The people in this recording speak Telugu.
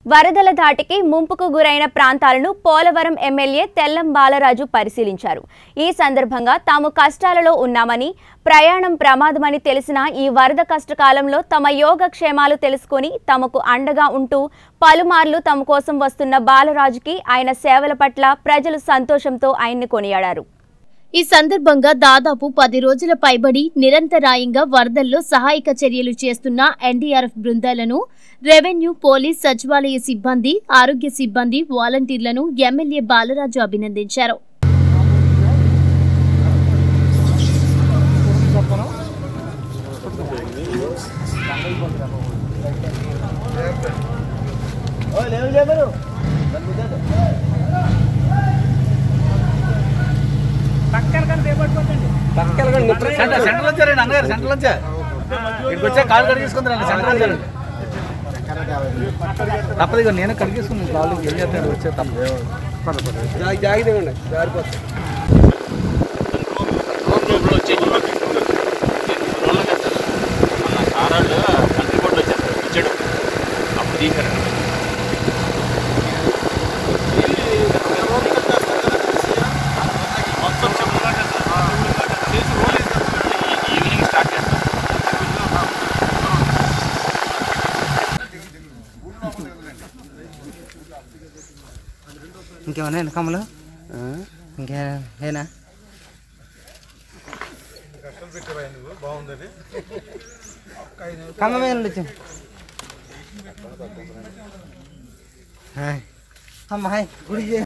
వరదల ధాటికి ముంపుకు గురైన ప్రాంతాలను పోలవరం ఎమ్మెల్యే తెల్లం బాలరాజు పరిశీలించారు ఈ సందర్భంగా తాము కష్టాలలో ఉన్నామని ప్రయాణం ప్రమాదమని తెలిసిన ఈ వరద కష్టకాలంలో తమ యోగక్షేమాలు తెలుసుకుని తమకు అండగా ఉంటూ పలుమార్లు తమ కోసం వస్తున్న బాలరాజుకి ఆయన సేవల పట్ల ప్రజలు సంతోషంతో ఆయన్ని కొనియాడారు ఈ సందర్భంగా దాదాపు పది రోజుల పైబడి నిరంతరాయంగా వరదల్లో సహాయక చర్యలు చేస్తున్న ఎన్డీఆర్ఎఫ్ బృందాలను రెవెన్యూ పోలీస్ సచివాలయ సిబ్బంది ఆరోగ్య సిబ్బంది వాలంటీర్లను ఎమ్మెల్యే బాలరాజు అభినందించారు సెంటర్ సెంటర్ వచ్చారండి అన్నగారు సెంటర్ వచ్చా ఇక్కడికి వచ్చా కాలు కడిగేసుకుంటారండి సెంటర్ వచ్చారు తప్పదు ఇక నేను కడిగేసుకున్నాను కాలు ఏం చేస్తాడు వచ్చే తప్పదు జాగిదేమండి జారిపోతుంది ఆరాళ్ళు కంట్రీ బోర్డు వచ్చారు వచ్చాడు అప్పుడు తీశారండి మొత్తం ఈవినింగ్ స్టార్ట్ చేస్తాం ఇంకేమన్నా కమలు ఇంకే ఏనా కమ్మ మీద ఉండొచ్చు హాయ్ అమ్మ హాయ్ గుడి